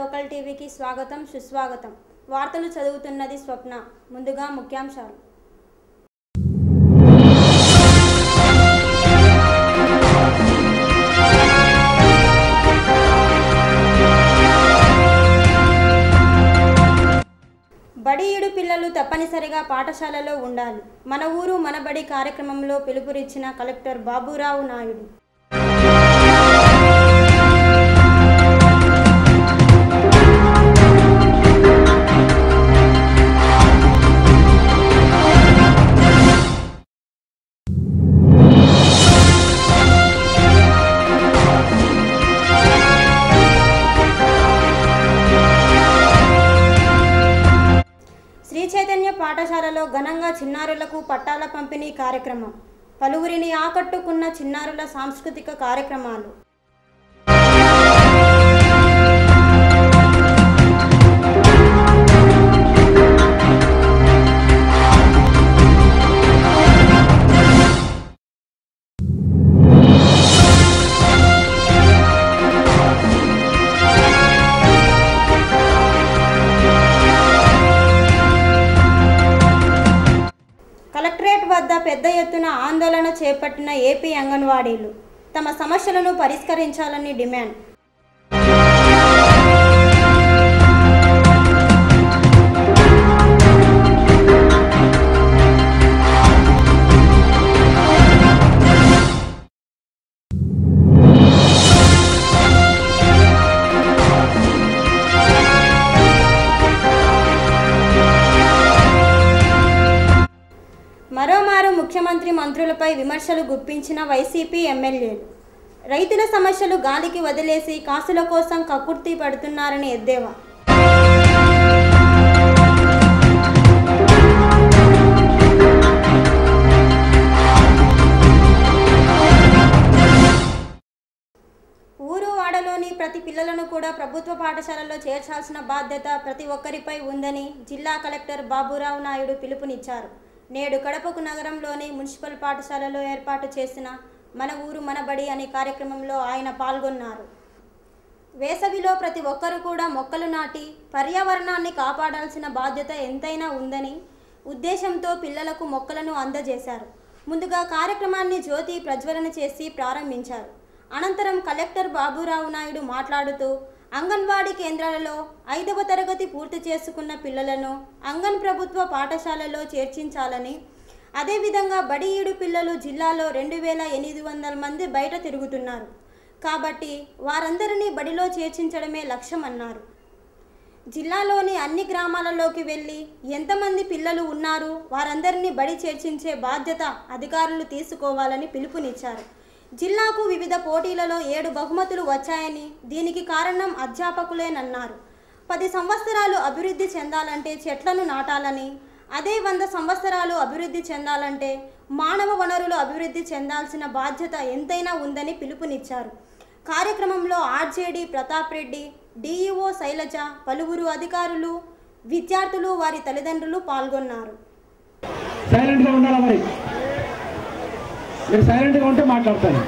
Local టీవీకి స్వాగతం సుస్వాగతం వార్తలు చదువుతున్నది స్వప్న ముందుగా ముఖ్యాంశాలు బడియుడు పిల్లలు తప్పనిసరిగా పాఠశాలలో ఉండాలి మన ఊరు మన బడి కార్యక్రమంలో పిలుపునిచ్చిన కలెక్టర్ బాబురావు నాయుడు శ్రీ చైతన్య పాఠశాలలో ఘనంగా చిన్నారులకు పట్టాల పంపిణీ కార్యక్రమం పలువురిని ఆకట్టుకున్న చిన్నారుల సాంస్కృతిక కార్యక్రమాలు కలెక్టరేట్ వద్ద పెద్ద ఎత్తున ఆందోళన చేపట్టిన ఏపీ అంగన్వాడీలు తమ సమస్యలను పరిష్కరించాలని డిమాండ్ మరోమారు ముఖ్యమంత్రి మంత్రులపై విమర్శలు గుప్పించిన వైసీపీ ఎమ్మెల్యేలు రైతుల సమస్యలు గాలికి వదిలేసి కాసుల కోసం కకుర్తి పడుతున్నారని ఎద్దేవా ఊరు వాడలోని ప్రతి పిల్లలను కూడా ప్రభుత్వ పాఠశాలలో చేర్చాల్సిన బాధ్యత ప్రతి ఒక్కరిపై ఉందని జిల్లా కలెక్టర్ బాబురావు నాయుడు పిలుపునిచ్చారు నేడు కడపకు నగరంలోని మున్సిపల్ పాఠశాలలో ఏర్పాటు చేసిన మన ఊరు మన బడి అనే కార్యక్రమంలో ఆయన పాల్గొన్నారు వేసవిలో ప్రతి ఒక్కరూ కూడా మొక్కలు నాటి పర్యావరణాన్ని కాపాడాల్సిన బాధ్యత ఎంతైనా ఉందని ఉద్దేశంతో పిల్లలకు మొక్కలను అందజేశారు ముందుగా కార్యక్రమాన్ని జ్యోతి ప్రజ్వలన చేసి ప్రారంభించారు అనంతరం కలెక్టర్ బాబురావు నాయుడు మాట్లాడుతూ అంగన్వాడీ కేంద్రాలలో ఐదవ తరగతి పూర్తి చేసుకున్న పిల్లలను అంగన్ ప్రభుత్వ పాఠశాలలో చేర్చించాలని అదేవిధంగా బడి ఈడు పిల్లలు జిల్లాలో రెండు వేల ఎనిమిది వందల మంది బయట తిరుగుతున్నారు కాబట్టి వారందరినీ బడిలో చేర్చించడమే లక్ష్యమన్నారు జిల్లాలోని అన్ని గ్రామాలలోకి వెళ్ళి ఎంతమంది పిల్లలు ఉన్నారు వారందరినీ బడి చేర్చించే బాధ్యత అధికారులు తీసుకోవాలని పిలుపునిచ్చారు జిల్లాకు వివిధ పోటీలలో ఏడు బహుమతులు వచ్చాయని దీనికి కారణం అధ్యాపకులేనన్నారు పది సంవత్సరాలు అభివృద్ధి చెందాలంటే చెట్లను నాటాలని అదే వంద సంవత్సరాలు అభివృద్ధి చెందాలంటే మానవ వనరులు అభివృద్ధి చెందాల్సిన బాధ్యత ఎంతైనా ఉందని పిలుపునిచ్చారు కార్యక్రమంలో ఆర్జేడి ప్రతాప్ రెడ్డి డిఈఓ శైలజ పలువురు అధికారులు విద్యార్థులు వారి తల్లిదండ్రులు పాల్గొన్నారు సైలెంట్గా ఉండాలా మరి మీరు సైలెంట్గా ఉంటే మాట్లాడతాను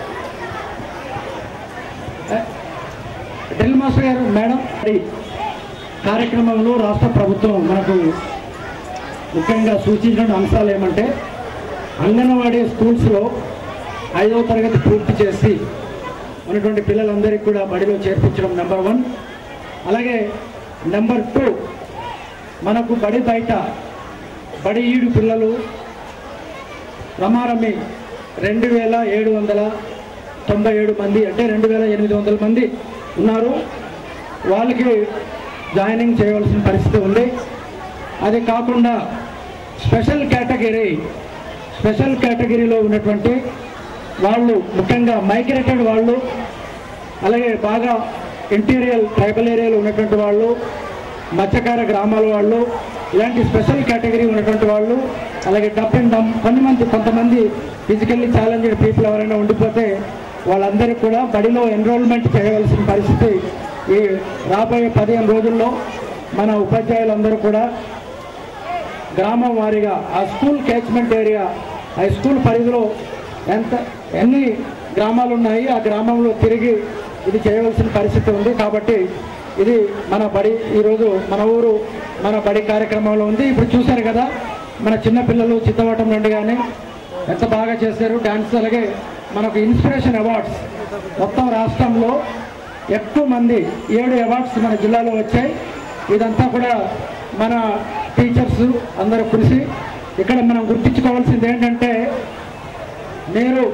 ఏ, డ్రిల్ మాస్టర్ గారు మేడం ఈ కార్యక్రమంలో రాష్ట్ర ప్రభుత్వం మనకు ముఖ్యంగా సూచించిన అంశాలు ఏమంటే అంగన్వాడీ స్కూల్స్లో ఐదవ తరగతి పూర్తి చేసి ఉన్నటువంటి పిల్లలందరికీ కూడా బడిలో చేర్పించడం నెంబర్ వన్ అలాగే నెంబర్ టూ మనకు బడి బయట బడి ఈడు పిల్లలు రమారమి రెండు వేల ఏడు వందల తొంభై ఏడు మంది అంటే రెండు వేల ఎనిమిది వందల మంది ఉన్నారు వాళ్ళకి జాయినింగ్ చేయవలసిన పరిస్థితి ఉంది అది కాకుండా స్పెషల్ కేటగిరీ స్పెషల్ కేటగిరీలో ఉన్నటువంటి వాళ్ళు ముఖ్యంగా మైగ్రేటెడ్ వాళ్ళు అలాగే బాగా ఇంటీరియల్ ట్రైబల్ ఏరియాలో ఉన్నటువంటి వాళ్ళు మత్స్యకార గ్రామాల వాళ్ళు ఇలాంటి స్పెషల్ కేటగిరీ ఉన్నటువంటి వాళ్ళు అలాగే డప్ అండ్ డమ్ కొంతమంది కొంతమంది ఫిజికల్లీ ఛాలెంజ్డ్ పీపుల్ ఎవరైనా ఉండిపోతే వాళ్ళందరికీ కూడా బడిలో ఎన్రోల్మెంట్ చేయవలసిన పరిస్థితి ఈ రాబోయే పదిహేను రోజుల్లో మన ఉపాధ్యాయులందరూ కూడా గ్రామం వారీగా ఆ స్కూల్ క్యాచ్మెంట్ ఏరియా ఆ స్కూల్ పరిధిలో ఎంత ఎన్ని గ్రామాలు ఉన్నాయి ఆ గ్రామంలో తిరిగి ఇది చేయవలసిన పరిస్థితి ఉంది కాబట్టి ఇది మన బడి ఈరోజు మన ఊరు మన బడి కార్యక్రమంలో ఉంది ఇప్పుడు చూశారు కదా మన చిన్నపిల్లలు చిత్తవటం నుండి కానీ ఎంత బాగా చేశారు డ్యాన్స్ అలాగే మనకు ఇన్స్పిరేషన్ అవార్డ్స్ మొత్తం రాష్ట్రంలో ఎక్కువ మంది ఏడు అవార్డ్స్ మన జిల్లాలో వచ్చాయి ఇదంతా కూడా మన టీచర్స్ అందరూ కృషి ఇక్కడ మనం గుర్తించుకోవాల్సింది ఏంటంటే మీరు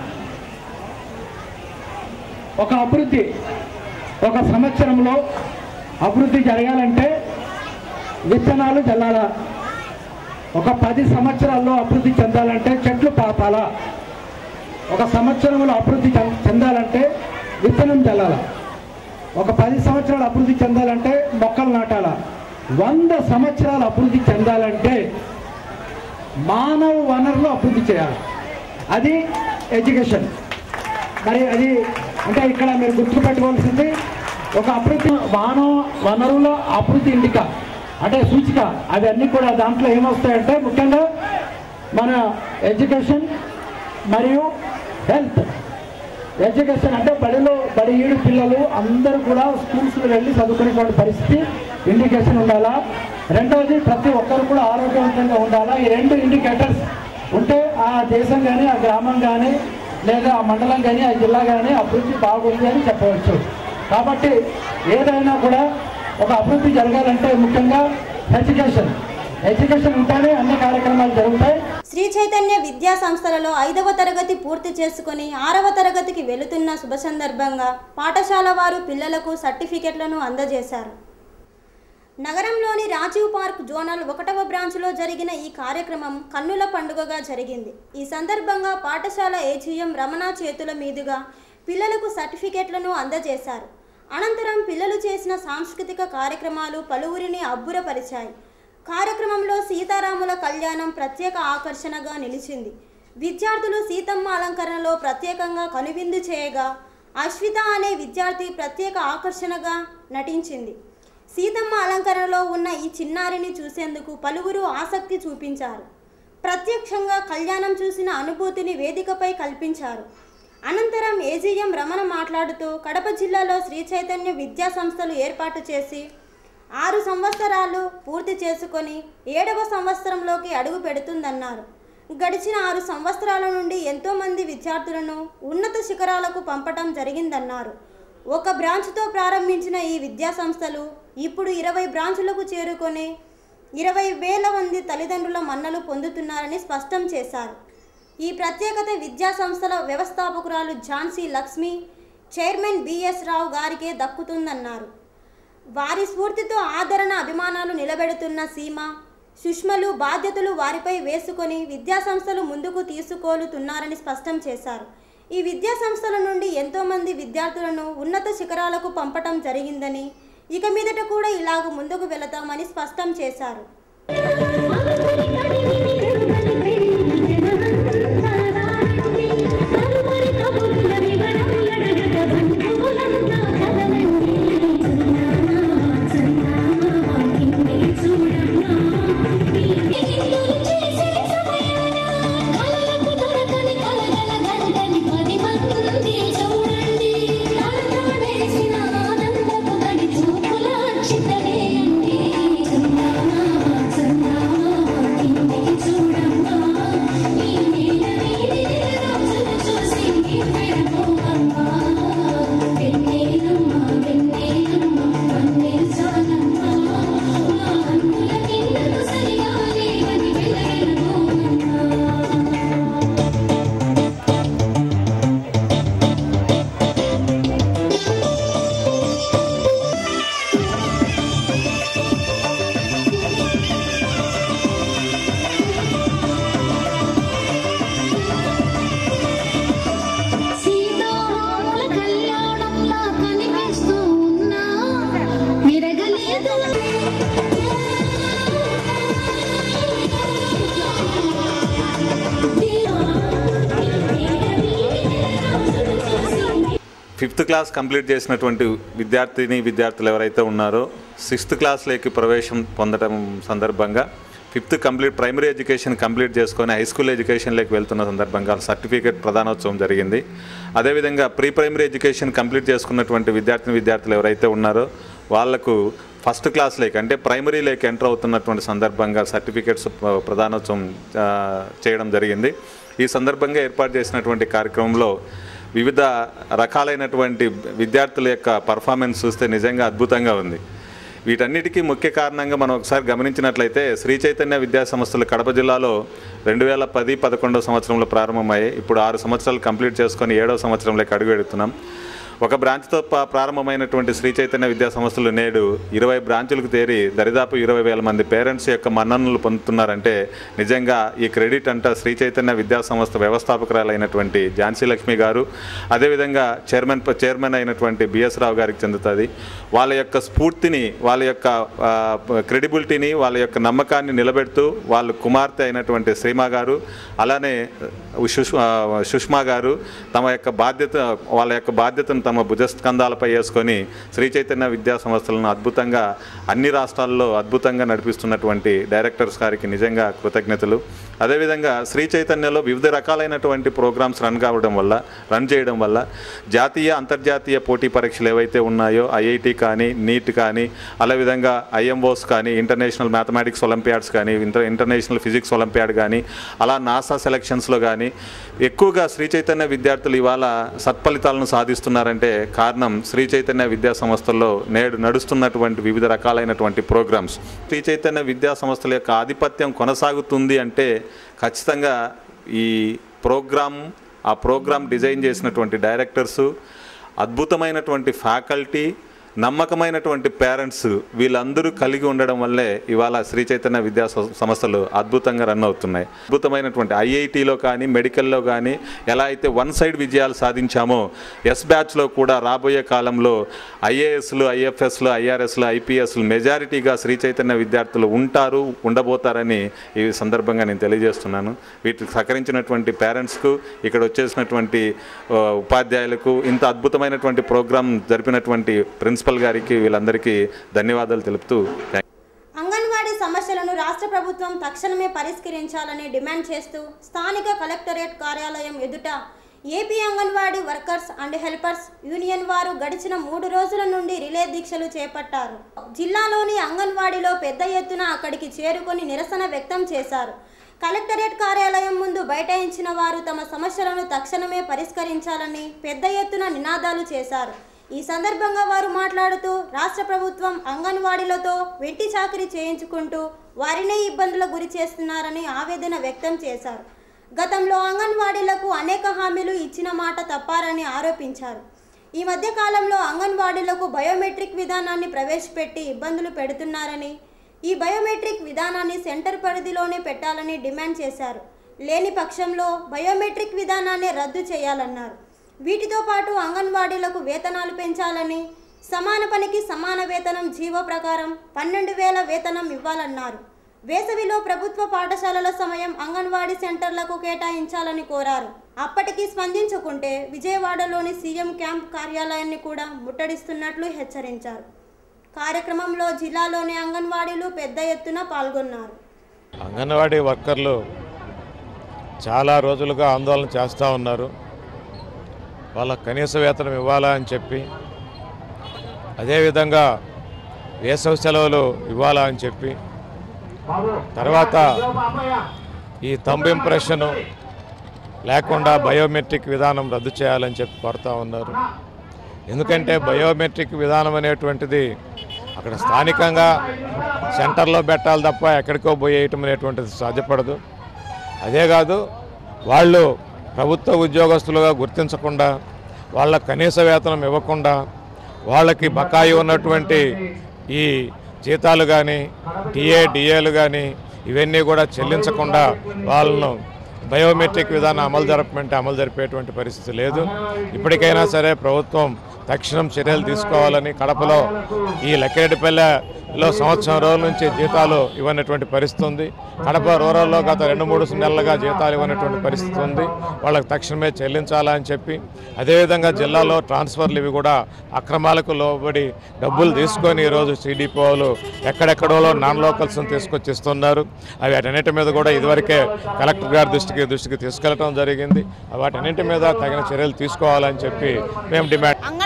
ఒక అభివృద్ధి ఒక సంవత్సరంలో అభివృద్ధి జరగాలంటే విత్తనాలు చల్లాలా ఒక పది సంవత్సరాల్లో అభివృద్ధి చెందాలంటే చెట్లు పాతాలా ఒక సంవత్సరంలో అభివృద్ధి చెం- చెందాలంటే విత్తనం చల్లాల ఒక పది సంవత్సరాలు అభివృద్ధి చెందాలంటే మొక్కలు నాటాలా వంద సంవత్సరాలు అభివృద్ధి చెందాలంటే మానవ వనరులు అభివృద్ధి చేయాలి అది ఎడ్యుకేషన్ మరి అది అంటే ఇక్కడ మీరు గుర్తుపెట్టుకోవాల్సింది ఒక అభివృద్ధి మానవ వనరుల అభివృద్ధి ఇండిక అంటే సూచిక అవన్నీ కూడా దాంట్లో ఏమొస్తాయంటే ముఖ్యంగా మన ఎడ్యుకేషన్ మరియు హెల్త్ ఎడ్యుకేషన్ అంటే బడిలో బడి ఏడు పిల్లలు అందరూ కూడా స్కూల్స్కి వెళ్ళి చదువుకునేటువంటి పరిస్థితి ఇండికేషన్ ఉండాలా రెండవది ప్రతి ఒక్కరు కూడా ఆరోగ్యవంతంగా ఉండాలా ఈ రెండు ఇండికేటర్స్ ఉంటే ఆ దేశం కానీ ఆ గ్రామం కానీ లేదా ఆ మండలం కానీ ఆ జిల్లా కానీ అభివృద్ధి బాగుంది అని చెప్పవచ్చు కాబట్టి ఏదైనా కూడా ఒక అభివృద్ధి జరగాలంటే ముఖ్యంగా ఎడ్యుకేషన్ ఎడ్యుకేషన్ ఉంటేనే అన్ని కార్యక్రమాలు జరుగుతాయి శ్రీ చైతన్య విద్యా సంస్థలలో ఐదవ తరగతి పూర్తి చేసుకుని ఆరవ తరగతికి వెళుతున్న శుభ సందర్భంగా పాఠశాల వారు పిల్లలకు సర్టిఫికెట్లను అందజేశారు నగరంలోని రాజీవ్ పార్క్ జోనల్ ఒకటవ బ్రాంచ్లో జరిగిన ఈ కార్యక్రమం కన్నుల పండుగగా జరిగింది ఈ సందర్భంగా పాఠశాల ఏజీఎం రమణ చేతుల మీదుగా పిల్లలకు సర్టిఫికెట్లను అందజేశారు అనంతరం పిల్లలు చేసిన సాంస్కృతిక కార్యక్రమాలు పలువురిని అబ్బురపరిచాయి కార్యక్రమంలో సీతారాముల కళ్యాణం ప్రత్యేక ఆకర్షణగా నిలిచింది విద్యార్థులు సీతమ్మ అలంకరణలో ప్రత్యేకంగా కనువిందు చేయగా అశ్విత అనే విద్యార్థి ప్రత్యేక ఆకర్షణగా నటించింది సీతమ్మ అలంకరణలో ఉన్న ఈ చిన్నారిని చూసేందుకు పలువురు ఆసక్తి చూపించారు ప్రత్యక్షంగా కళ్యాణం చూసిన అనుభూతిని వేదికపై కల్పించారు అనంతరం ఏజీఎం రమణ మాట్లాడుతూ కడప జిల్లాలో శ్రీ చైతన్య విద్యా సంస్థలు ఏర్పాటు చేసి ఆరు సంవత్సరాలు పూర్తి చేసుకొని ఏడవ సంవత్సరంలోకి అడుగు పెడుతుందన్నారు గడిచిన ఆరు సంవత్సరాల నుండి ఎంతోమంది విద్యార్థులను ఉన్నత శిఖరాలకు పంపటం జరిగిందన్నారు ఒక బ్రాంచ్తో ప్రారంభించిన ఈ విద్యా సంస్థలు ఇప్పుడు ఇరవై బ్రాంచులకు చేరుకొని ఇరవై వేల మంది తల్లిదండ్రుల మన్నలు పొందుతున్నారని స్పష్టం చేశారు ఈ ప్రత్యేకత విద్యా సంస్థల వ్యవస్థాపకురాలు ఝాన్సీ లక్ష్మి చైర్మన్ బిఎస్ రావు గారికే దక్కుతుందన్నారు వారి స్ఫూర్తితో ఆదరణ అభిమానాలు నిలబెడుతున్న సీమ సుష్మలు బాధ్యతలు వారిపై వేసుకొని విద్యా సంస్థలు ముందుకు తీసుకోలుతున్నారని స్పష్టం చేశారు ఈ విద్యా సంస్థల నుండి ఎంతోమంది విద్యార్థులను ఉన్నత శిఖరాలకు పంపటం జరిగిందని ఇక మీదట కూడా ఇలాగ ముందుకు వెళతామని స్పష్టం చేశారు సీతారాముల కళ్యాణంలా కనిపిస్తూ ఉన్నా విరగలేదు ఫిఫ్త్ క్లాస్ కంప్లీట్ చేసినటువంటి విద్యార్థిని విద్యార్థులు ఎవరైతే ఉన్నారో సిక్స్త్ క్లాస్లోకి ప్రవేశం పొందడం సందర్భంగా fifth complete primary education complete చేసుకొని హై స్కూల్ ఎడ్యుకేషన్లోకి వెళ్తున్న సందర్భంగా సర్టిఫికేట్ ప్రధానోత్సవం జరిగింది అదేవిధంగా ప్రీ ప్రైమరీ ఎడ్యుకేషన్ కంప్లీట్ చేసుకున్నటువంటి విద్యార్థిని విద్యార్థులు ఎవరైతే ఉన్నారో వాళ్లకు ఫస్ట్ క్లాస్ లేక్ అంటే ప్రైమరీ లేక్ ఎంటర్ అవుతున్నటువంటి సందర్భంగా సర్టిఫికెట్స్ ప్ర- ప్రదానోత్సవం ఆ, చేయడం జరిగింది ఈ సందర్భంగా ఏర్పాటు చేసినటువంటి కార్యక్రమంలో వివిధ రకాలైనటువంటి విద్యార్థుల యొక్క పర్ఫార్మెన్స్ చూస్తే నిజంగా అద్భుతంగా ఉంది వీటన్నిటికీ ముఖ్య కారణంగా మనం ఒకసారి గమనించినట్లయితే శ్రీ చైతన్య విద్యా సంస్థలు కడప జిల్లాలో రెండు వేల పది పదకొండవ సంవత్సరంలో ప్రారంభమయ్యాయి ఇప్పుడు ఆరు సంవత్సరాలు కంప్లీట్ చేసుకొని ఏడవ సంవత్సరంలోకి అడుగు పెడుతున్నాం ఒక బ్రాంచ్తో ప- ప్రారంభమైనటువంటి శ్రీ చైతన్య విద్యా సంస్థలు నేడు ఇరవై బ్రాంచులకు తేరి దరిదాపు ఇరవై వేల మంది పేరెంట్స్ యొక్క మన్ననలు పొందుతున్నారంటే నిజంగా ఈ క్రెడిట్ అంట శ్రీ చైతన్య విద్యా సంస్థ వ్యవస్థాపకురాలైనటువంటి ఝాన్సీ లక్ష్మి గారు అదేవిధంగా చైర్మన్ చైర్మన్ అయినటువంటి బిఎస్ రావు గారికి చెందుతుంది వాళ్ళ యొక్క స్ఫూర్తిని వాళ్ళ యొక్క క్రెడిబిలిటీని వాళ్ళ యొక్క నమ్మకాన్ని నిలబెడుతూ వాళ్ళ కుమార్తె అయినటువంటి శ్రీమా గారు అలానే సుష్మా సుష్మా గారు తమ యొక్క బాధ్యత వాళ్ళ యొక్క బాధ్యతను తమ భుజస్కంధాలపై వేసుకొని శ్రీ చైతన్య విద్యా సంస్థలను అద్భుతంగా అన్ని రాష్ట్రాల్లో అద్భుతంగా నడిపిస్తున్నటువంటి డైరెక్టర్స్ గారికి నిజంగా కృతజ్ఞతలు అదేవిధంగా శ్రీ చైతన్యలో వివిధ రకాలైనటువంటి ప్రోగ్రామ్స్ రన్ కావడం వల్ల రన్ చేయడం వల్ల జాతీయ అంతర్జాతీయ పోటీ పరీక్షలు ఏవైతే ఉన్నాయో ఐఐటి కానీ నీట్ కానీ అలా విధంగా ఐఎంఓస్ కానీ ఇంటర్నేషనల్ మ్యాథమెటిక్స్ ఒలింపియాడ్స్ కానీ ఇంటర్ ఇంటర్నేషనల్ ఫిజిక్స్ ఒలింపియాడ్ కానీ అలా నాసా సెలక్షన్స్లో కానీ ఎక్కువగా శ్రీ చైతన్య విద్యార్థులు ఇవాళ సత్ఫలితాలను సాధిస్తున్నారంటే కారణం శ్రీ చైతన్య విద్యా సంస్థల్లో నేడు నడుస్తున్నటువంటి వివిధ రకాలైనటువంటి ప్రోగ్రామ్స్ శ్రీ చైతన్య విద్యా సంస్థల యొక్క ఆధిపత్యం కొనసాగుతుంది అంటే ఖచ్చితంగా ఈ ప్రోగ్రామ్ ఆ ప్రోగ్రామ్ డిజైన్ చేసినటువంటి డైరెక్టర్సు అద్భుతమైనటువంటి ఫ్యాకల్టీ నమ్మకమైనటువంటి పేరెంట్స్ వీళ్ళందరూ కలిగి ఉండడం వల్లే ఇవాళ శ్రీ చైతన్య విద్యా సం- సంస్థలు అద్భుతంగా రన్ అవుతున్నాయి అద్భుతమైనటువంటి ఐఐటిలో కానీ మెడికల్లో కానీ ఎలా అయితే వన్ సైడ్ విజయాలు సాధించామో ఎస్ బ్యాచ్లో కూడా రాబోయే కాలంలో ఐఏఎస్లు ఐఎఫ్ఎస్లు ఐఆర్ఎస్లు ఐపీఎస్లు మెజారిటీగా శ్రీ చైతన్య విద్యార్థులు ఉంటారు ఉండబోతారని ఈ సందర్భంగా నేను తెలియజేస్తున్నాను వీటికి సహకరించినటువంటి పేరెంట్స్కు ఇక్కడ వచ్చేసినటువంటి ఆ, ఉపాధ్యాయులకు ఇంత అద్భుతమైనటువంటి ప్రోగ్రాం జరిపినటువంటి ప్రిన్సిపల్ గారికి వీళ్ళందరికీ ధన్యవాదాలు తెలుపుతూ థ్యాంక్ అంగన్వాడీ సమస్యలను రాష్ట్ర ప్రభుత్వం తక్షణమే పరిష్కరించాలని డిమాండ్ చేస్తూ స్థానిక కలెక్టరేట్ కార్యాలయం ఎదుట AP anganwadi workers and helpers union వారు గడిచిన మూడు రోజుల నుండి రిలే దీక్షలు చేపట్టారు జిల్లాలోని అంగన్వాడీలో పెద్ద ఎత్తున అక్కడికి చేరుకొని నిరసన వ్యక్తం చేశారు కలెక్టరేట్ కార్యాలయం ముందు బైఠాయించిన వారు తమ సమస్యలను తక్షణమే పరిష్కరించాలని పెద్ద ఎత్తున నినాదాలు చేశారు ఈ సందర్భంగా వారు మాట్లాడుతూ రాష్ట్ర ప్రభుత్వం అంగన్వాడీలతో వెట్టి చాకరీ చేయించుకుంటూ వారినే ఇబ్బందులకు గురి చేస్తున్నారని ఆవేదన వ్యక్తం చేశారు గతంలో అంగన్వాడీలకు అనేక హామీలు ఇచ్చిన మాట తప్పారని ఆరోపించారు ఈ మధ్య కాలంలో అంగన్వాడీలకు బయోమెట్రిక్ విధానాన్ని ప్రవేశపెట్టి ఇబ్బందులు పెడుతున్నారని ఈ బయోమెట్రిక్ విధానాన్ని సెంటర్ పరిధిలోనే పెట్టాలని డిమాండ్ చేశారు లేని పక్షంలో బయోమెట్రిక్ విధానాన్ని రద్దు చేయాలన్నారు వీటితో పాటు అంగన్వాడీలకు వేతనాలు పెంచాలని సమాన పనికి సమాన వేతనం జీవో ప్రకారం పన్నెండు వేల వేతనం ఇవ్వాలన్నారు వేసవిలో ప్రభుత్వ పాఠశాలల సమయం అంగన్వాడీ సెంటర్లకు కేటాయించాలని కోరారు అప్పటికి స్పందించకుంటే విజయవాడలోని సీఎం క్యాంప్ కార్యాలయాన్ని కూడా ముట్టడిస్తున్నట్లు హెచ్చరించారు కార్యక్రమంలో జిల్లాలోని అంగన్వాడీలు పెద్ద ఎత్తున పాల్గొన్నారు అంగన్వాడీ వర్కర్లు చాలా రోజులుగా ఆందోళన చేస్తూ ఉన్నారు వాళ్ళకు కనీస వేతనం ఇవ్వాలా అని చెప్పి అదేవిధంగా వేసవి సెలవులు ఇవ్వాలా అని చెప్పి తర్వాత ఈ తంబ్ ఇంప్రెషను లేకుండా బయోమెట్రిక్ విధానం రద్దు చేయాలని చెప్పి కోరుతా ఉన్నారు ఎందుకంటే బయోమెట్రిక్ విధానం అనేటువంటిది అక్కడ స్థానికంగా సెంటర్లో పెట్టాలి తప్ప ఎక్కడికో పోయేయటం అనేటువంటిది సాధ్యపడదు అదే కాదు వాళ్ళు ప్రభుత్వ ఉద్యోగస్తులుగా గుర్తించకుండా వాళ్ళ కనీస వేతనం ఇవ్వకుండా వాళ్ళకి బకాయి ఉన్నటువంటి ఈ జీతాలు కానీ డిఏ డిఏలు కానీ ఇవన్నీ కూడా చెల్లించకుండా వాళ్ళను బయోమెట్రిక్ విధానం అమలు జరపమంటే అమలు జరిపేటువంటి పరిస్థితి లేదు ఇప్పటికైనా సరే ప్రభుత్వం తక్షణం చర్యలు తీసుకోవాలని కడపలో ఈ లక్కిరెడ్డిపల్లెలో సంవత్సరం రోజుల నుంచి జీతాలు ఇవ్వనటువంటి పరిస్థితి ఉంది కడప రూరల్లో గత రెండు మూడు నెలలుగా జీతాలు ఇవ్వనటువంటి పరిస్థితి ఉంది వాళ్ళకి తక్షణమే చెల్లించాలని చెప్పి అదేవిధంగా జిల్లాలో ట్రాన్స్ఫర్లు ఇవి కూడా అక్రమాలకు లోబడి డబ్బులు తీసుకొని ఈరోజు సిడిపోలు ఎక్కడెక్కడో నాన్ లోకల్స్ని తీసుకొచ్చి ఇస్తున్నారు అవి వాటన్నిటి మీద కూడా ఇదివరకే కలెక్టర్ గారి దృష్టికి దృష్టికి తీసుకెళ్ళటం జరిగింది వాటన్నింటి మీద తగిన చర్యలు తీసుకోవాలని చెప్పి మేము డిమాండ్ అంగన్వాడీ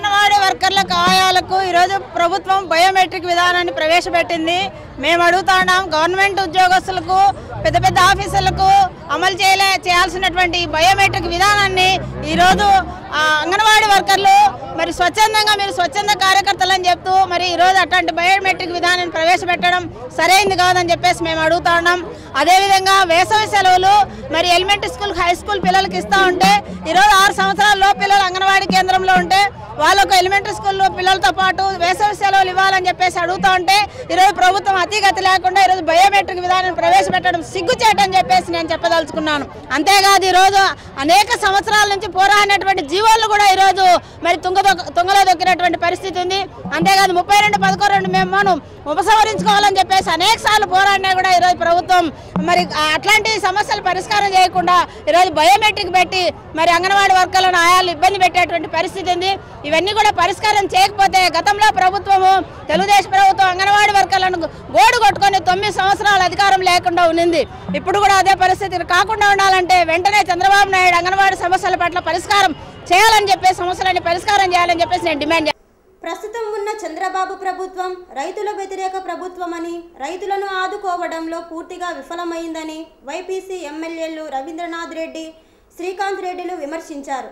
వర్కర్లకు ఆయాలకు ఈరోజు ప్రభుత్వం బయోమెట్రిక్ విధానాన్ని ప్రవేశపెట్టింది మేము అడుగుతున్నాం గవర్నమెంట్ ఉద్యోగస్తులకు పెద్ద పెద్ద ఆఫీసర్లకు అమలు చేయలే చేయాల్సినటువంటి ఈ బయోమెట్రిక్ విధానాన్ని ఈరోజు ఆ, అంగన్వాడీ వర్కర్లు మరి స్వచ్ఛందంగా మీరు స్వచ్ఛంద కార్యకర్తలని చెప్తూ మరి ఈరోజు అట్లాంటి బయోమెట్రిక్ విధానాన్ని ప్రవేశపెట్టడం సరైంది కాదని చెప్పేసి మేము అడుగుతా ఉన్నాం అదేవిధంగా వేసవి సెలవులు మరి ఎలిమెంటరీ స్కూల్ హై స్కూల్ పిల్లలకి ఇస్తూ ఉంటే ఈరోజు ఆరు సంవత్సరాల్లో పిల్లలు అంగన్వాడీ కేంద్రంలో ఉంటే వాళ్ళకు ఎలిమెంటరీ స్కూల్లో పిల్లలతో పాటు వేసవి సెలవులు ఇవ్వాలని చెప్పేసి అడుగుతా ఉంటే ఈరోజు ప్రభుత్వం అతిగతి లేకుండా ఈరోజు బయోమెట్రిక్ విధానాన్ని ప్రవేశపెట్టడం సిగ్గుచేటని చెప్పేసి నేను చెప్పదలుచుకున్నాను అంతేకాదు ఈరోజు అనేక సంవత్సరాల నుంచి పోరాడినటువంటి జీవోలు కూడా ఈరోజు మరి తుంగ తుంగలో దొక్కినటువంటి పరిస్థితి ఉంది అంతేకాదు ముప్పై రెండు పదకొండు రెండు మేము మనం ఉపసంహరించుకోవాలని చెప్పేసి అనేక సార్లు పోరాడినా కూడా ఈరోజు ప్రభుత్వం మరి అట్లాంటి సమస్యలు పరిష్కారం చేయకుండా ఈరోజు బయోమెట్రిక్ పెట్టి మరి అంగన్వాడీ వర్కర్లను ఆయాలు ఇబ్బంది పెట్టేటువంటి పరిస్థితి ఉంది ఇవన్నీ కూడా పరిష్కారం చేయకపోతే గతంలో ప్రభుత్వము తెలుగుదేశం ప్రభుత్వం అంగన్వాడీ వర్కర్లను గోడు కొట్టుకొని తొమ్మిది సంవత్సరాల అధికారం లేకుండా ఉన్నింది ఇప్పుడు కూడా అదే పరిస్థితి కాకుండా ఉండాలంటే వెంటనే చంద్రబాబు నాయుడు అంగన్వాడీ సమస్యల పట్ల పరిష్కారం చేయాలని చెప్పేసి సమస్యలని పరిష్కారం చేయాలని చెప్పేసి నేను డిమాండ్ చేస్తాను. ప్రస్తుతం ఉన్న చంద్రబాబు ప్రభుత్వం రైతుల వ్యతిరేక ప్రభుత్వమని రైతులను ఆదుకోవడంలో పూర్తిగా విఫలమైందని వైపీసీ ఎమ్మెల్యేలు రవీంద్రనాథ్ రెడ్డి శ్రీకాంత్ రెడ్డిలు విమర్శించారు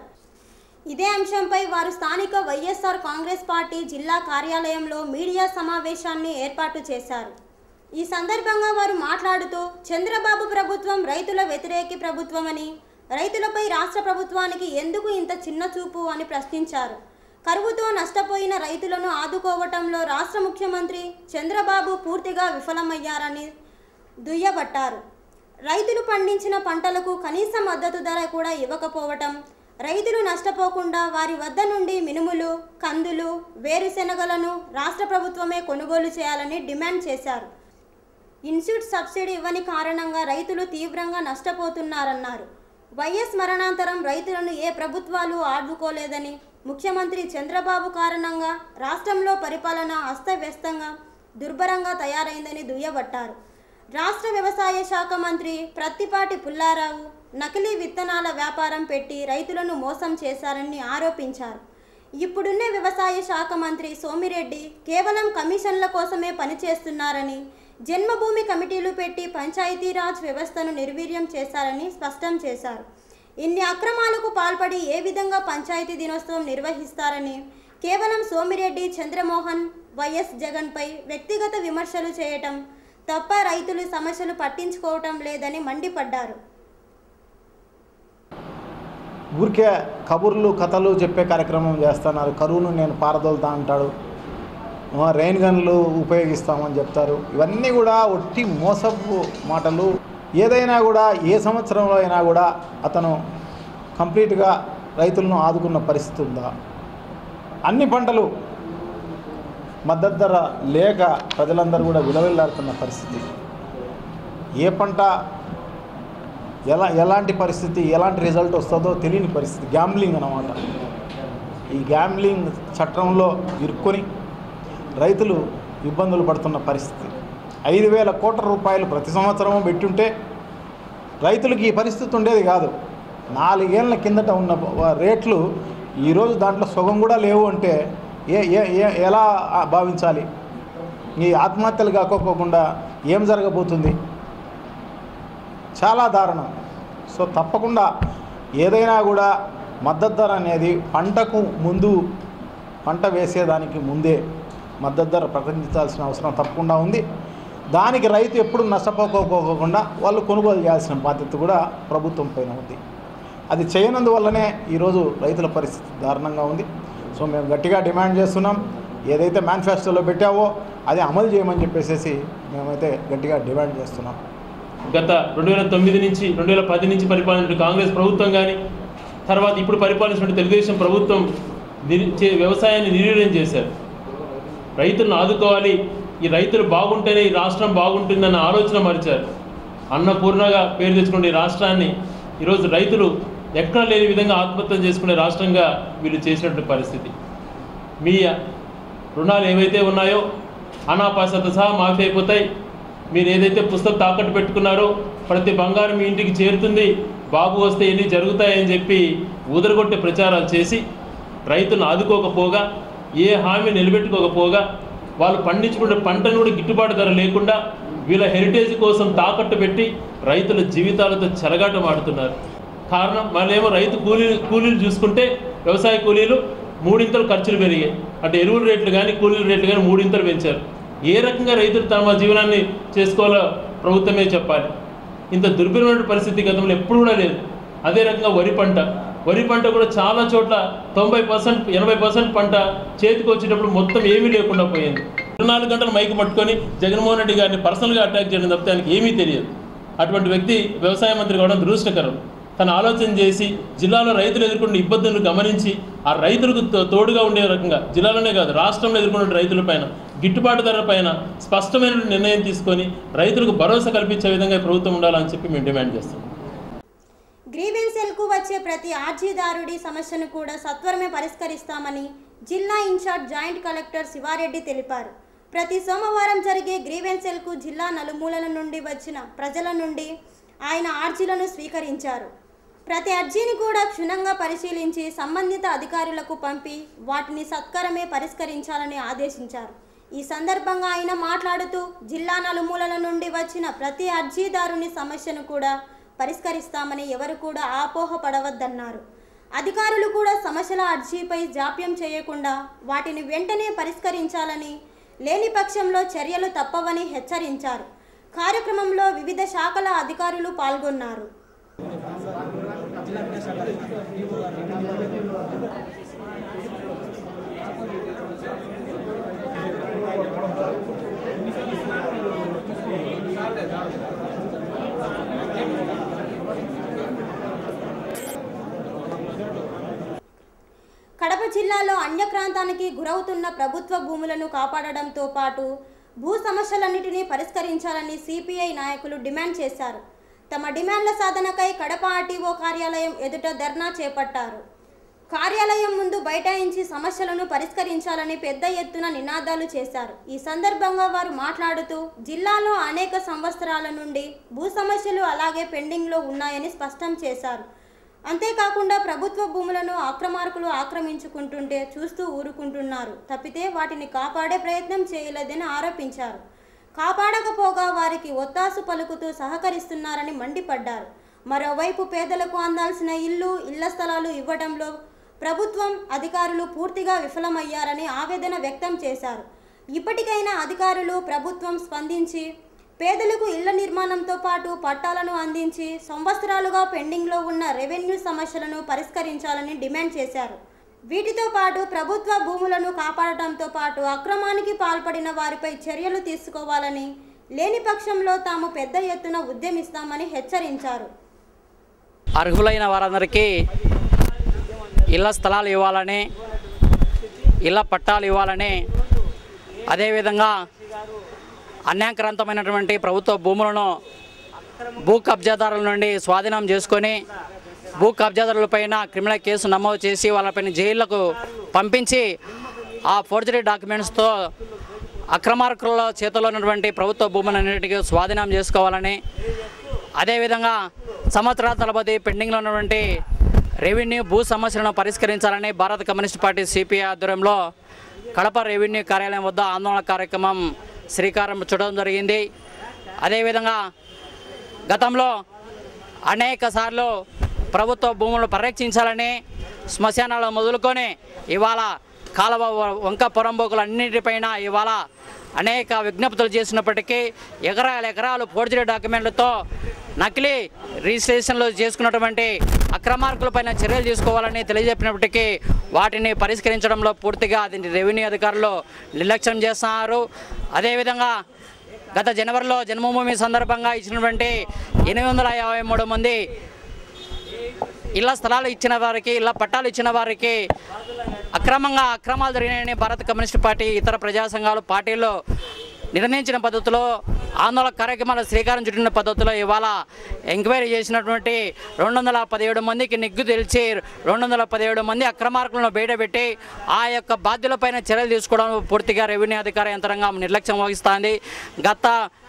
ఇదే అంశంపై వారు స్థానిక వైఎస్ఆర్ కాంగ్రెస్ పార్టీ జిల్లా కార్యాలయంలో మీడియా సమావేశాన్ని ఏర్పాటు చేశారు ఈ సందర్భంగా వారు మాట్లాడుతూ చంద్రబాబు ప్రభుత్వం రైతుల వ్యతిరేకి ప్రభుత్వమని రైతులపై రాష్ట్ర ప్రభుత్వానికి ఎందుకు ఇంత చిన్న చూపు అని ప్రశ్నించారు కరువుతో నష్టపోయిన రైతులను ఆదుకోవటంలో రాష్ట్ర ముఖ్యమంత్రి చంద్రబాబు పూర్తిగా విఫలమయ్యారని దుయ్యబట్టారు రైతులు పండించిన పంటలకు కనీస మద్దతు ధర కూడా ఇవ్వకపోవటం రైతులు నష్టపోకుండా వారి వద్ద నుండి మినుములు కందులు వేరుశెనగలను రాష్ట్ర ప్రభుత్వమే కొనుగోలు చేయాలని డిమాండ్ చేశారు ఇన్సూట్ సబ్సిడీ ఇవ్వని కారణంగా రైతులు తీవ్రంగా నష్టపోతున్నారన్నారు వైఎస్ మరణాంతరం రైతులను ఏ ప్రభుత్వాలు ఆదుకోలేదని ముఖ్యమంత్రి చంద్రబాబు కారణంగా రాష్ట్రంలో పరిపాలన అస్తవ్యస్తంగా దుర్భరంగా తయారైందని దుయ్యబట్టారు రాష్ట్ర వ్యవసాయ శాఖ మంత్రి ప్రత్తిపాటి పుల్లారావు నకిలీ విత్తనాల వ్యాపారం పెట్టి రైతులను మోసం చేశారని ఆరోపించారు ఇప్పుడున్న వ్యవసాయ శాఖ మంత్రి సోమిరెడ్డి కేవలం కమిషన్ల కోసమే పనిచేస్తున్నారని జన్మభూమి కమిటీలు పెట్టి పంచాయతీరాజ్ వ్యవస్థను నిర్వీర్యం చేశారని స్పష్టం చేశారు ఇన్ని అక్రమాలకు పాల్పడి ఏ విధంగా పంచాయతీ దినోత్సవం నిర్వహిస్తారని కేవలం సోమిరెడ్డి చంద్రమోహన్ వైఎస్ జగన్పై వ్యక్తిగత విమర్శలు చేయటం తప్ప రైతులు సమస్యలు పట్టించుకోవటం లేదని మండిపడ్డారు ఊరికే కబుర్లు కథలు చెప్పే కార్యక్రమం చేస్తున్నారు కరువును నేను పారదోలుతా అంటాడు ఆ, రెయిన్ గన్లు ఉపయోగిస్తామని చెప్తారు ఇవన్నీ కూడా ఒట్టి మోసపు మాటలు ఏదైనా కూడా ఏ సంవత్సరంలో అయినా కూడా అతను కంప్లీట్గా రైతులను ఆదుకున్న పరిస్థితి ఉందా అన్ని పంటలు మద్దతు ధర లేక ప్రజలందరూ కూడా విలవిల్లాడుతున్న పరిస్థితి ఏ పంట ఎలా ఎలాంటి పరిస్థితి ఎలాంటి రిజల్ట్ వస్తుందో తెలియని పరిస్థితి గ్యాంబ్లింగ్ అన్నమాట ఈ గ్యాంబ్లింగ్ చట్టంలో ఇరుక్కొని రైతులు ఇబ్బందులు పడుతున్న పరిస్థితి ఐదు వేల కోట్ల రూపాయలు ప్రతి సంవత్సరం పెట్టుంటే రైతులకు ఈ పరిస్థితి ఉండేది కాదు నాలుగేళ్ల కిందట ఉన్న బ- రేట్లు ఈరోజు దాంట్లో సుగం కూడా లేవు అంటే ఏ ఏ ఏ- ఎలా ఆ, భావించాలి ఈ ఆత్మహత్యలు కాకోకుండా ఏం జరగబోతుంది చాలా దారుణం సో తప్పకుండా ఏదైనా కూడా మద్దతు ధర అనేది పంటకు ముందు పంట వేసేదానికి ముందే మద్దతు ధర ప్రకటించాల్సిన అవసరం తప్పకుండా ఉంది దానికి రైతు ఎప్పుడు నష్టపోకోకుండా వాళ్ళు కొనుగోలు చేయాల్సిన బాధ్యత కూడా ప్రభుత్వం పైన ఉంది అది చేయనందువల్లనే ఈరోజు రైతుల పరిస్థితి దారుణంగా ఉంది సో మేము గట్టిగా డిమాండ్ చేస్తున్నాం ఏదైతే మేనిఫెస్టోలో పెట్టావో అది అమలు చేయమని చెప్పేసి మేమైతే గట్టిగా డిమాండ్ చేస్తున్నాం గత రెండు వేల తొమ్మిది నుంచి రెండు వేల పది నుంచి పరిపాలించిన కాంగ్రెస్ ప్రభుత్వం కానీ తర్వాత ఇప్పుడు పరిపాలించిన తెలుగుదేశం ప్రభుత్వం నిర్ చే- వ్యవసాయాన్ని నిర్వీర్యం చేశారు రైతులను ఆదుకోవాలి ఈ రైతులు బాగుంటేనే ఈ రాష్ట్రం బాగుంటుందన్న ఆలోచన మరిచారు అన్నపూర్ణగా పేరు తెచ్చుకునే ఈ రాష్ట్రాన్ని ఈరోజు రైతులు ఎక్కడ లేని విధంగా ఆత్మహత్య చేసుకునే రాష్ట్రంగా వీళ్ళు చేసినటువంటి పరిస్థితి మీ రుణాలు ఏవైతే ఉన్నాయో అనాపాసత సహా మాఫీ అయిపోతాయి మీరు ఏదైతే పుస్తకం తాకట్టు పెట్టుకున్నారో ప్రతి బంగారం మీ ఇంటికి చేరుతుంది బాబు వస్తే ఎన్ని జరుగుతాయని చెప్పి ఊదరగొట్టే ప్రచారాలు చేసి రైతులను ఆదుకోకపోగా ఏ హామీ నిలబెట్టుకోకపోగా వాళ్ళు పండించుకునే పంటను కూడా గిట్టుబాటు ధర లేకుండా వీళ్ళ హెరిటేజ్ కోసం తాకట్టు పెట్టి రైతుల జీవితాలతో చెలగాటమాడుతున్నారు కారణం మళ్ళేమో రైతు కూలీ కూలీలు చూసుకుంటే వ్యవసాయ కూలీలు మూడింతలు ఖర్చులు పెరిగాయి అంటే ఎరువుల రేట్లు కానీ కూలీల రేట్లు కానీ మూడింతలు పెంచారు ఏ రకంగా రైతులు తమ జీవనాన్ని చేసుకోవాలో ప్రభుత్వమే చెప్పాలి ఇంత దుర్భరమైన పరిస్థితి గతంలో ఎప్పుడు కూడా లేదు అదే రకంగా వరి పంట వరి పంట కూడా చాలా చోట్ల తొంభై పర్సెంట్ ఎనభై పర్సెంట్ పంట చేతికి వచ్చేటప్పుడు మొత్తం ఏమీ లేకుండా పోయింది ఇరవై నాలుగు గంటలు మైకు పట్టుకొని జగన్మోహన్ రెడ్డి గారిని పర్సనల్గా అటాక్ చేయడం తప్పితే ఆయనకి ఏమీ తెలియదు అటువంటి వ్యక్తి వ్యవసాయ మంత్రి కావడం దురదృష్టకరం తను ఆలోచన చేసి జిల్లాలో రైతులు ఎదుర్కొన్న ఇబ్బందులను గమనించి ఆ రైతులకు తో- తోడుగా ఉండే రకంగా జిల్లాలోనే కాదు రాష్ట్రంలో ఎదుర్కొన్న రైతుల పైన గిట్టుబాటు ధర పైన స్పష్టమైన నిర్ణయం తీసుకొని రైతులకు భరోసా కల్పించే విధంగా ఈ ప్రభుత్వం ఉండాలని చెప్పి మేము డిమాండ్ చేస్తున్నాం గ్రీవెన్సెల్కు వచ్చే ప్రతి ఆర్జీదారుడి సమస్యను కూడా సత్వరమే పరిష్కరిస్తామని జిల్లా ఇన్ఛార్జ్ జాయింట్ కలెక్టర్ శివారెడ్డి తెలిపారు ప్రతి సోమవారం జరిగే గ్రీవెన్సెల్కు జిల్లా నలుమూలల నుండి వచ్చిన ప్రజల నుండి ఆయన ఆర్జీలను స్వీకరించారు ప్రతి అర్జీని కూడా క్షుణ్ణంగా పరిశీలించి సంబంధిత అధికారులకు పంపి వాటిని సత్వరమే పరిష్కరించాలని ఆదేశించారు ఈ సందర్భంగా ఆయన మాట్లాడుతూ జిల్లా నలుమూలల నుండి వచ్చిన ప్రతి అర్జీదారుని సమస్యను కూడా పరిష్కరిస్తామని ఎవరు కూడా ఆపోహపడవద్దన్నారు అధికారులు కూడా సమస్యల అర్జీపై జాప్యం చేయకుండా వాటిని వెంటనే పరిష్కరించాలని లేని పక్షంలో చర్యలు తప్పవని హెచ్చరించారు కార్యక్రమంలో వివిధ శాఖల అధికారులు పాల్గొన్నారు కడప జిల్లాలో అన్యక్రాంతానికి గురవుతున్న ప్రభుత్వ భూములను కాపాడడంతో పాటు భూ సమస్యలన్నిటినీ పరిష్కరించాలని సిపిఐ నాయకులు డిమాండ్ చేశారు తమ డిమాండ్ల సాధనకై కడప ఆర్టీఓ కార్యాలయం ఎదుట ధర్నా చేపట్టారు కార్యాలయం ముందు బైఠాయించి సమస్యలను పరిష్కరించాలని పెద్ద ఎత్తున నినాదాలు చేశారు ఈ సందర్భంగా వారు మాట్లాడుతూ జిల్లాలో అనేక సంవత్సరాల నుండి భూ సమస్యలు అలాగే పెండింగ్లో ఉన్నాయని స్పష్టం చేశారు అంతేకాకుండా ప్రభుత్వ భూములను ఆక్రమార్కులు ఆక్రమించుకుంటుంటే చూస్తూ ఊరుకుంటున్నారు తప్పితే వాటిని కాపాడే ప్రయత్నం చేయలేదని ఆరోపించారు కాపాడకపోగా వారికి ఒత్తాసు పలుకుతూ సహకరిస్తున్నారని మండిపడ్డారు మరోవైపు పేదలకు అందాల్సిన ఇల్లు ఇళ్ల స్థలాలు ఇవ్వడంలో ప్రభుత్వం అధికారులు పూర్తిగా విఫలమయ్యారని ఆవేదన వ్యక్తం చేశారు ఇప్పటికైనా అధికారులు ప్రభుత్వం స్పందించి పేదలకు ఇళ్ల నిర్మాణంతో పాటు పట్టాలను అందించి సంవత్సరాలుగా పెండింగ్లో ఉన్న రెవెన్యూ సమస్యలను పరిష్కరించాలని డిమాండ్ చేశారు వీటితో పాటు ప్రభుత్వ భూములను కాపాడటంతో పాటు అక్రమానికి పాల్పడిన వారిపై చర్యలు తీసుకోవాలని లేని పక్షంలో తాము పెద్ద ఎత్తున ఉద్యమిస్తామని హెచ్చరించారు అర్హులైన వారందరికీ ఇళ్ల స్థలాలు ఇవ్వాలని ఇళ్ల పట్టాలు ఇవ్వాలని అదేవిధంగా అన్యాక్రాంతమైనటువంటి ప్రభుత్వ భూములను భూ కబ్జాదారుల నుండి స్వాధీనం చేసుకొని భూ కబ్జాదారులపైన క్రిమినల్ కేసు నమోదు చేసి వాళ్ళపైన జైళ్లకు పంపించి ఆ ఫోర్జరీ డాక్యుమెంట్స్తో అక్రమార్కుల చేతిలో ఉన్నటువంటి ప్రభుత్వ భూములన్నిటికీ స్వాధీనం చేసుకోవాలని అదేవిధంగా సంవత్సరాల తలబడి పెండింగ్లో ఉన్నటువంటి రెవెన్యూ భూ సమస్యలను పరిష్కరించాలని భారత కమ్యూనిస్ట్ పార్టీ సిపిఐ ఆధ్వర్యంలో కడప రెవెన్యూ కార్యాలయం వద్ద ఆందోళన కార్యక్రమం శ్రీకారం చుట్టడం జరిగింది అదేవిధంగా గతంలో అనేక సార్లు ప్రభుత్వ భూములను పరిరక్షించాలని శ్మశానాలు మొదలుకొని ఇవాళ కాలువ వంక పొరంబోకులు అన్నిటిపైన ఇవాళ అనేక విజ్ఞప్తులు చేసినప్పటికీ ఎకరాల ఎకరాలు ఫోర్జరీ డాక్యుమెంట్లతో నకిలీ రిజిస్ట్రేషన్లు చేసుకున్నటువంటి అక్రమార్కులపైన చర్యలు తీసుకోవాలని తెలియజెప్పినప్పటికీ వాటిని పరిష్కరించడంలో పూర్తిగా అది రెవెన్యూ అధికారులు నిర్లక్ష్యం చేస్తున్నారు అదేవిధంగా గత జనవరిలో జన్మభూమి సందర్భంగా ఇచ్చినటువంటి ఎనిమిది వందల యాభై మూడు మంది ఇళ్ల స్థలాలు ఇచ్చిన వారికి ఇళ్ల పట్టాలు ఇచ్చిన వారికి అక్రమంగా అక్రమాలు జరిగినాయని భారత కమ్యూనిస్ట్ పార్టీ ఇతర ప్రజా సంఘాలు పార్టీలు నిర్ణయించిన పద్ధతిలో ఆందోళన కార్యక్రమాలు శ్రీకారం చుట్టిన పద్ధతిలో ఇవాళ ఎంక్వైరీ చేసినటువంటి రెండు వందల పదిహేడు మందికి నిగ్గు తెలిసి రెండు వందల పదిహేడు మంది అక్రమార్కులను బయటపెట్టి ఆ యొక్క బాధ్యులపైన చర్యలు తీసుకోవడం పూర్తిగా రెవెన్యూ అధికార యంత్రాంగం నిర్లక్ష్యం వహిస్తోంది గత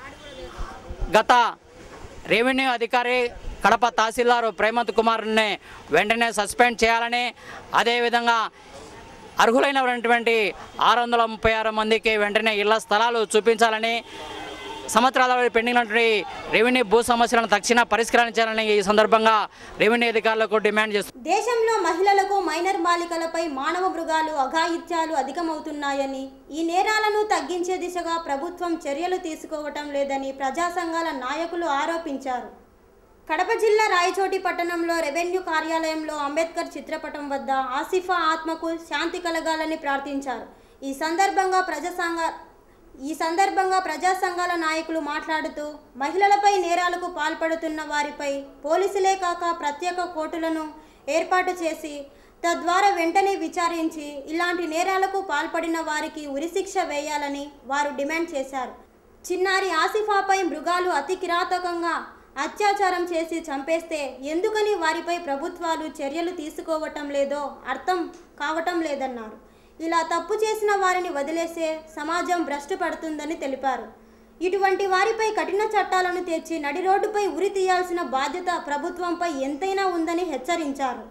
గత రెవెన్యూ అధికారి కడప తహసీల్దారు ప్రేమంత్ కుమార్ని వెంటనే సస్పెండ్ చేయాలని అదేవిధంగా అర్హులైనటువంటి ఆరు వందల ముప్పై ఆరు మందికి వెంటనే ఇళ్ల స్థలాలు చూపించాలని సంవత్సరాల పెండింగ్ ఉన్నటువంటి రెవెన్యూ భూ సమస్యలను తక్షణ పరిష్కరించాలని ఈ సందర్భంగా రెవెన్యూ అధికారులకు డిమాండ్ చేస్తున్నారు దేశంలో మహిళలకు మైనర్ బాలికలపై మానవ మృగాలు అఘాయిత్యాలు అధికమవుతున్నాయని ఈ నేరాలను తగ్గించే దిశగా ప్రభుత్వం చర్యలు తీసుకోవటం లేదని ప్రజా సంఘాల నాయకులు ఆరోపించారు కడప జిల్లా రాయచోటి పట్టణంలో రెవెన్యూ కార్యాలయంలో అంబేద్కర్ చిత్రపటం వద్ద ఆసిఫా ఆత్మకు శాంతి కలగాలని ప్రార్థించారు ఈ సందర్భంగా ప్రజా సంఘ ఈ సందర్భంగా ప్రజా సంఘాల నాయకులు మాట్లాడుతూ మహిళలపై నేరాలకు పాల్పడుతున్న వారిపై పోలీసులే కాక ప్రత్యేక కోర్టులను ఏర్పాటు చేసి తద్వారా వెంటనే విచారించి ఇలాంటి నేరాలకు పాల్పడిన వారికి ఉరిశిక్ష వేయాలని వారు డిమాండ్ చేశారు చిన్నారి ఆసిఫాపై మృగాలు అతి కిరాతకంగా అత్యాచారం చేసి చంపేస్తే ఎందుకని వారిపై ప్రభుత్వాలు చర్యలు తీసుకోవటం లేదో అర్థం కావటం లేదన్నారు ఇలా తప్పు చేసిన వారిని వదిలేసే సమాజం భ్రష్టు పడుతుందని తెలిపారు ఇటువంటి వారిపై కఠిన చట్టాలను తెచ్చి నడి రోడ్డుపై ఉరి తీయాల్సిన బాధ్యత ప్రభుత్వంపై ఎంతైనా ఉందని హెచ్చరించారు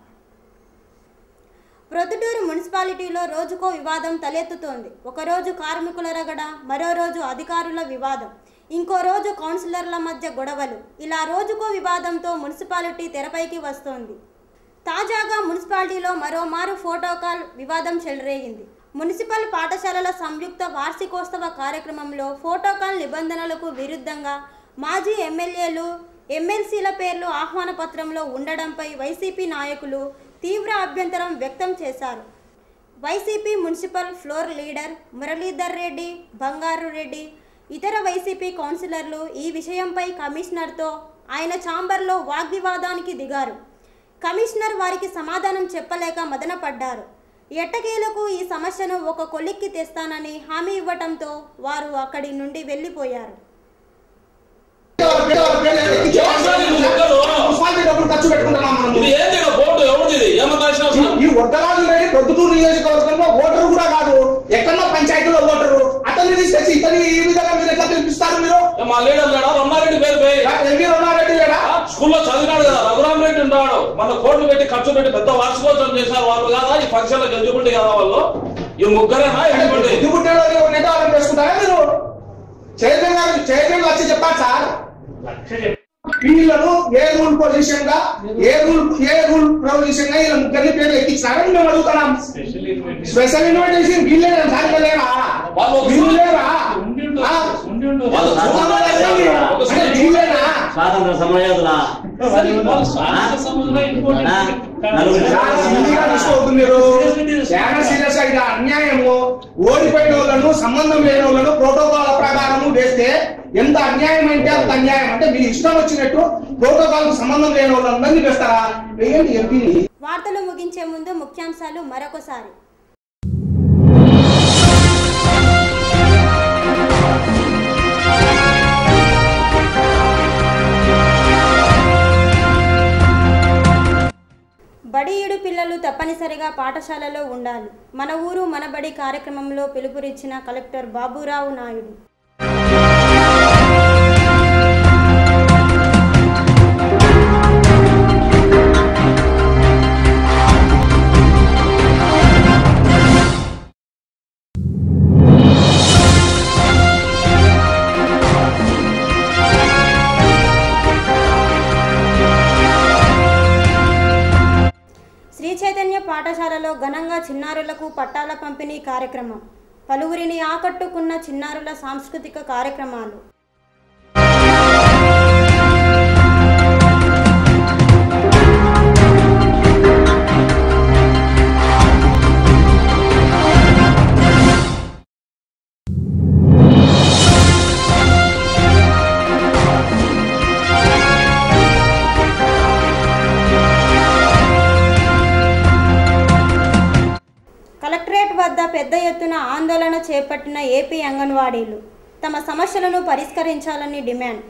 ప్రొద్దుటూరు మున్సిపాలిటీలో రోజుకో వివాదం తలెత్తుతోంది ఒకరోజు కార్మికుల రగడ మరో రోజు అధికారుల వివాదం ఇంకో రోజు కౌన్సిలర్ల మధ్య గొడవలు ఇలా రోజుకో వివాదంతో మున్సిపాలిటీ తెరపైకి వస్తోంది తాజాగా మున్సిపాలిటీలో మరోమారు ఫోటోకాల్ వివాదం చెలరేగింది మున్సిపల్ పాఠశాలల సంయుక్త వార్షికోత్సవ కార్యక్రమంలో ఫోటోకాల్ నిబంధనలకు విరుద్ధంగా మాజీ ఎమ్మెల్యేలు ఎమ్మెల్సీల పేర్లు ఆహ్వాన పత్రంలో ఉండడంపై వైసీపీ నాయకులు తీవ్ర అభ్యంతరం వ్యక్తం చేశారు YCP municipal floor leader Muralidhar Reddy Bangaru Reddy ఇతర వైసీపీ కౌన్సిలర్లు ఈ విషయంపై కమిషనర్తో ఆయన ఛాంబర్లో వాగ్వివాదానికి దిగారు కమిషనర్ వారికి సమాధానం చెప్పలేక మదనపడ్డారు ఎట్టకేలకు ఈ సమస్యను ఒక కొలిక్కి తెస్తానని హామీ ఇవ్వటంతో వారు అక్కడి నుండి వెళ్ళిపోయారు మున్సిపాలిటీ డబ్బులు ఖర్చు పెట్టుకుంటున్నాం మనం. ఇది ఏంది ఇక బోర్డు ఎవరిది ఇది? ఏమన్నా రాసినా ఈ- ఈ వడ్డరాజు రెడ్డి ప్రొద్దుటూరు నియోజకవర్గంలో ఓటరు కూడా కాదు ఎక్కడో పంచాయతీలో ఓటరు అతన్ని తీసుకొచ్చి ఇతని ఈ విధంగా మీరు ఎట్లా పిలిపిస్తారు మీరు మా లీడర్ లేడా రమణారెడ్డి పేరు పోయి ఎంపీ రమణారెడ్డి లేడా స్కూల్లో చదివినాడు కదా రఘురామ్ రెడ్డి ఉన్నాడు మన కోట్లు పెట్టి ఖర్చు పెట్టి పెద్ద వార్షికోత్సవం చేశారు వాళ్ళు కాదా ఈ ఫంక్షన్ లో గెలుచుకుంటే కదా వాళ్ళు ఈ ముగ్గురేనా ఎందుకుంటే ఎందుకుంటాడో నిర్ధారణ చేసుకుంటారా మీరు చైర్మన్ గారు చైర్మన్ వచ్చి చెప్పాలి సార్ వీళ్ళను ఏ రూల్ పొజిషన్ గా a rule a rule provision గా వీళ్ళ ముగ్గురిని పేరు ఎక్కించినారని మేము అడుగుతున్నాం స్పెషల్ ఇన్విటేషన్ వీళ్ళే సార్ లేరా వీళ్ళు లేరా ఆ? అంటే వీళ్ళేనా స్వాతంత్ర సమరయోధుల చాలా ఈజీగా తీసుకోవద్దు మీరు చాలా సీరియస్ గా ఇది అన్యాయము ఓడిపోయిన వాళ్ళను సంబంధం లేని వాళ్ళను ప్రోటోకాల్ ప్రకారము వేస్తే ఎంత అన్యాయం అంటే అంత అన్యాయం అంటే మీ ఇష్టం వచ్చినట్టు ప్రోటోకాల్ కు సంబంధం లేని వాళ్ళందరినీ వేస్తారా వేయండి ఎంపీని వార్తలు ముగించే ముందు ముఖ్యాంశాలు మరొకసారి బడియుడు పిల్లలు తప్పనిసరిగా పాఠశాలలో ఉండాలి మన ఊరు మన బడి కార్యక్రమంలో పిలుపునిచ్చిన కలెక్టర్ బాబురావు నాయుడు శ్రీ చైతన్య పాఠశాలలో ఘనంగా చిన్నారులకు పట్టాల పంపిణీ కార్యక్రమం పలువురిని ఆకట్టుకున్న చిన్నారుల సాంస్కృతిక కార్యక్రమాలు కలెక్టరేట్ వద్ద పెద్ద ఎత్తున ఆందోళన చేపట్టిన ఏపీ అంగన్వాడీలు తమ సమస్యలను పరిష్కరించాలని డిమాండ్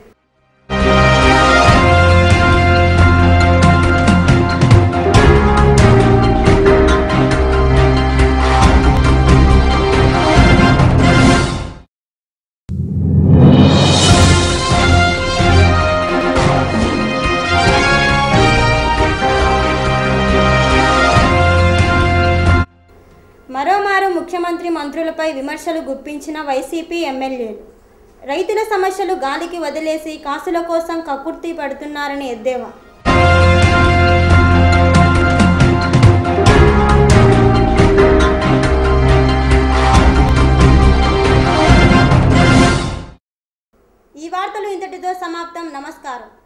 మరో మంత్రులపై విమర్శలు గుప్పించిన వైసీపీ ఎమ్మెల్యేలు రైతుల సమస్యలు గాలికి వదిలేసి కాసుల కోసం కకుర్తి పడుతున్నారని ఎద్దేవా ఈ వార్తలు ఇంతటితో సమాప్తం నమస్కారం